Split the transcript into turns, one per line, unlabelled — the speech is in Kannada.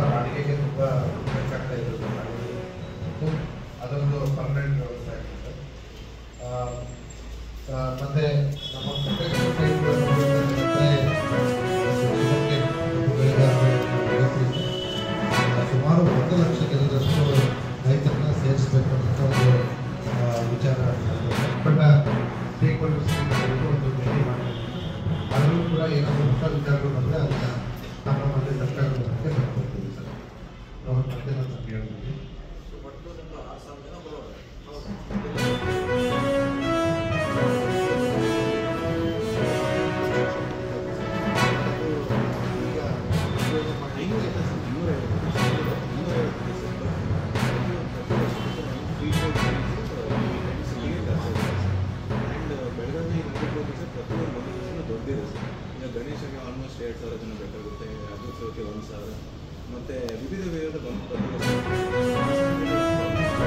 ಅಡುಗೆಗೆ ತುಂಬ ಬೇಕಾಗ್ತಾ ಇರೋದು ಅಡುಗೆ ಸೊ ಅದೊಂದು ಪರ್ಮನೆಂಟ್ ವ್ಯವಸ್ಥೆ ಆಗ್ತದೆ ಆ, ಆ, ಮತ್ತೆ ನಮ್ಮ ಸಕಲೇಶ್ವರ ಸೈಡ್ ನೋಡಿದ್ರೆ ಸುಮಾರು ಸುಮಾರು ಒಂದು ಲಕ್ಷ ಜನರಷ್ಟು ರೈತರನ್ನ ಸೇರಿಸಬೇಕು ಅಂತ ಒಂದು ಆ, ವಿಚಾರ ಬಟ್ ಸ್ಟೇಕ್ ಹೋಲ್ಡರ್ಸ್ ಒಂದು ಭೇಟಿ ಮಾಡಿದ್ದೀವಿ ಅದರಲ್ಲೂ ಕೂಡ ಏನಾದರೂ ಹೊಸ ವಿಚಾರಗಳು ಬಂದರೆ ಅದನ್ನ ನಮ್ಮ ಮತ್ತೆ ಸರ್ಕಾರದ ಮಧ್ಯೆ ಬರ್ಕೊಡ್ತೀವಿ ಸರ್ ಅವ್ರ ಮತ್ತೆ ನಾನು ಹೇಳ್ತೀನಿ
ಬೆಳಗಾವಿ ನಗರದಲ್ಲಿ ಸರ್ ಪ್ರತಿಯೊಂದು ಮನೆ ದಿವಸ ದೊಡ್ಡದಿದೆ ಸರ್ ಈಗ ಗಣೇಶಗೆ ಆಲ್ಮೋಸ್ಟ್ ಎರಡು ಸಾವಿರ ಜನ ಬೇಕಾಗುತ್ತೆ ರಾಜ್ಯೋತ್ಸವಕ್ಕೆ ಒಂದು ಸಾವಿರ ಮತ್ತು ವಿವಿಧ ವಿಧದ ಬಂದು